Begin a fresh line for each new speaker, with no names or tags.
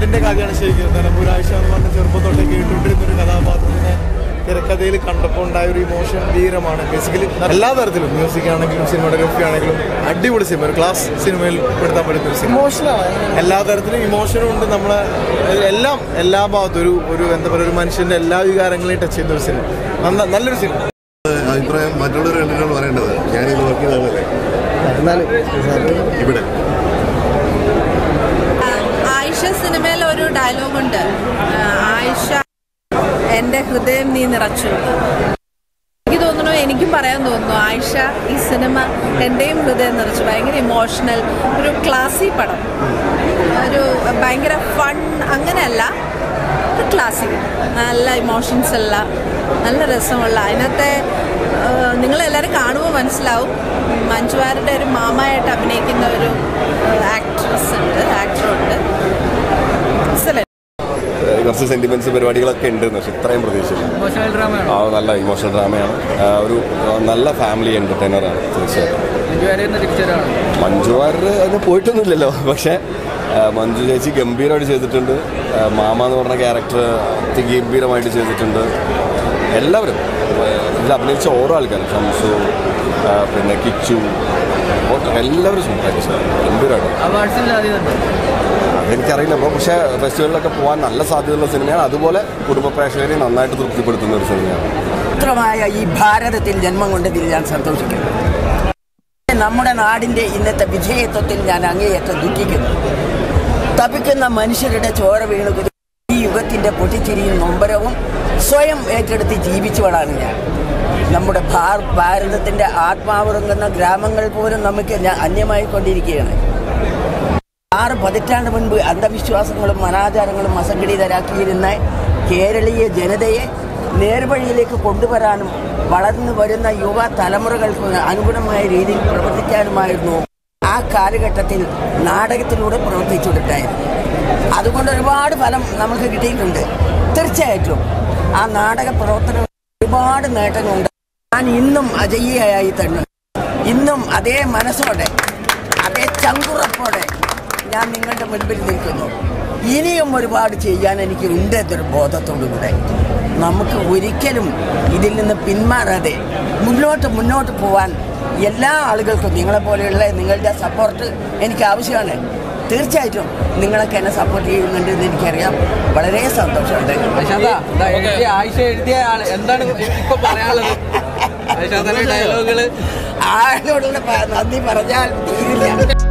എൻ്റെ കഥയാണ് ശരിക്കും നിലമ്പൂർ ആഴ്ച എന്ന് പറഞ്ഞ ചെറുപ്പം തൊട്ടേ കേട്ടുകൊണ്ടിരുന്ന ഒരു കഥാപാത്രത്തിനെ തിരക്കഥയിൽ കണ്ടപ്പോൾ ഉണ്ടായ ഒരു ഇമോഷൻ ധീരമാണ് ബേസിക്കലി എല്ലാ തരത്തിലും മ്യൂസിക് ആണെങ്കിലും സിനിമാറ്റോഗ്രഫി ആണെങ്കിലും അടിപൊളി സിനിമ ഒരു ക്ലാസ് സിനിമയിൽ പെടുത്താൻ പറ്റുന്ന ഒരു സിനിമ എല്ലാ തരത്തിലും ഇമോഷനും ഉണ്ട് നമ്മളെ എല്ലാം എല്ലാ ഭാഗത്തും ഒരു ഒരു എന്താ പറയുക ഒരു മനുഷ്യന്റെ എല്ലാ വികാരങ്ങളെയും ടച്ച് ചെയ്യുന്ന ഒരു സിനിമ നന്ന- നല്ലൊരു സിനിമ
അഭിപ്രായം മറ്റുള്ളവർ കണ്ടിട്ടാണ് പറയേണ്ടത് ഞാനിത് വർക്ക് ചെയ്തതല്ലേ ഇവിടെ
ആയിഷ സിനിമയിൽ ഒരു ഡയലോഗുണ്ട് ആയിഷ എൻ്റെ ഹൃദയം നീ നിറച്ചു എനിക്ക് തോന്നുന്നു എനിക്കും പറയാൻ തോന്നുന്നു ആയിഷ ഈ സിനിമ എൻ്റെയും ഹൃദയം നിറച്ചു ഭയങ്കര ഇമോഷണൽ ഒരു ക്ലാസി പടം ഒരു ഭയങ്കര ഫൺ അങ്ങനെയല്ല ഒരു ക്ലാസിക് നല്ല ഇമോഷൻസ് അല്ല നല്ല രസമുള്ള അതിനകത്തെ ഏഹ്, നിങ്ങളെല്ലാവരും കാണുമ്പോൾ മനസ്സിലാവും മഞ്ജുവാരുടെ ഒരു മാമായിട്ട് അഭിനയിക്കുന്ന ഒരു ആക്ട്രസ് ഉണ്ട് ആക്ടറുണ്ട് എക്സലൻറ്റ്
കുറച്ച് സെന്റിമെന്റ്സ് പരിപാടികളൊക്കെ ഉണ്ട് പക്ഷെ ഇത്രയും പ്രതീക്ഷയില്ല
ഇമോഷണൽ ഡ്രാമയാണോ
ആ നല്ല ഇമോഷണൽ ഡ്രാമയാണ് ആ, ഒരു ആ, നല്ല ഫാമിലി എന്റർടൈനറാണ് തീർച്ചയായിട്ടും
എനിക്ക് വരെ തിരിച്ചറിയാണ്
മഞ്ജു വാര്യർ അതിന് പോയിട്ടൊന്നുമില്ലല്ലോ പക്ഷേ ആ, മഞ്ജു ചേച്ചി ഗംഭീരമായിട്ട് ചെയ്തിട്ടുണ്ട് ആ, മാമ എന്ന് പറഞ്ഞ ക്യാരക്ടർ അതിഗംഭീരമായിട്ട് ചെയ്തിട്ടുണ്ട് എല്ലാവരും ആ, ഇതിൽ അഭിനയിച്ച ഓരോ ആൾക്കാരും ഷംസു ആ, പിന്നെ കിച്ചു ഓ- എല്ലാവരും സൂപ്പറായിട്ട് ചെയ്തു ഗംഭീരമായിട്ട്
അവാർഡ്സിൽ സാധ്യതയുണ്ട്
അതെനിക്കറിയില്ല ബ്രോ പക്ഷേ ഫെസ്റ്റിവലിലൊക്കെ പോകാൻ നല്ല സാധ്യതയുള്ള സിനിമയാണ് അതുപോലെ കുടുംബ പ്രേക്ഷകരെ നന്നായിട്ട് തൃപ്തിപ്പെടുത്തുന്ന ഒരു സിനിമയാണ്
പവിത്രമായ ഈ ഭാരതത്തിൽ ജന്മം കൊണ്ടതിൽ ഞാൻ സന്തോഷിക്കുന്നു നമ്മുടെ നാടിന്റെ ഇന്നത്തെ വിജയത്വത്തിൽ ഞാൻ അങ്ങേയറ്റം ദുഃഖിക്കുന്നു തപിക്കുന്ന മനുഷ്യരുടെ ചോര വീണു ഈ യുഗത്തിന്റെ പൊട്ടിച്ചിരിയും നൊമ്പരവും സ്വയം ഏറ്റെടുത്ത് ജീവിച്ചവളാണ് ഞാൻ നമ്മുടെ ഭാർ- ഭാരതത്തിന്റെ ആത്മാവുറങ്ങുന്ന ഗ്രാമങ്ങൾ പോലും നമുക്ക് ഞാൻ അന്യമായി കൊണ്ടിരിക്കുകയാണ് ആറ് പതിറ്റാണ്ട് മുൻപ് അന്ധവിശ്വാസങ്ങളും അനാചാരങ്ങളും അസംഘടിതരാക്കിയിരുന്ന കേരളീയ ജനതയെ നേർവഴിയിലേക്ക് കൊണ്ടുവരാനും വളർന്നു വരുന്ന യുവ തലമുറകൾക്ക് അനുഗുണമായ രീതിയിൽ പ്രവർത്തിക്കാനുമായിരുന്നു ആ കാലഘട്ടത്തിൽ നാടകത്തിലൂടെ പ്രവർത്തിച്ചുകൊണ്ടിട്ടായിരുന്നു അതുകൊണ്ട് ഒരുപാട് ഫലം നമുക്ക് കിട്ടിയിട്ടുണ്ട് തീർച്ചയായിട്ടും ആ നാടക പ്രവർത്തനം ഒരുപാട് നേട്ടങ്ങളുണ്ട് ഞാൻ ഇന്നും അജയ്യയായി തന്നെ ഇന്നും അതേ മനസ്സോടെ അതേ ചങ്കുറപ്പോടെ ഞാൻ നിങ്ങളുടെ മുൻപിൽ നിൽക്കുന്നു ഇനിയും ഒരുപാട് ചെയ്യാൻ എനിക്ക് ഉണ്ട് എന്നൊരു ബോധത്തോടുകൂടെ നമുക്ക് ഒരിക്കലും ഇതിൽ നിന്ന് പിന്മാറാതെ മുന്നോട്ട് മുന്നോട്ട് പോവാൻ എല്ലാ ആളുകൾക്കും നിങ്ങളെപ്പോലെയുള്ള നിങ്ങളുടെ സപ്പോർട്ട് എനിക്ക് ആവശ്യമാണ് തീർച്ചയായിട്ടും നിങ്ങളൊക്കെ എന്നെ സപ്പോർട്ട് ചെയ്യുന്നുണ്ട് എന്ന് എനിക്കറിയാം വളരെ സന്തോഷമുണ്ട്
ഐഷാദാ, ദാ എഴുതിയ ആയിഷ എഴുതിയ ആള് എന്താണ് ഇപ്പൊ പറയാനുള്ളത് ഐഷാദന്റെ ഡയലോഗുകള്
ആരോടുള്ള നന്ദി പറഞ്ഞാൽ തീരില്ല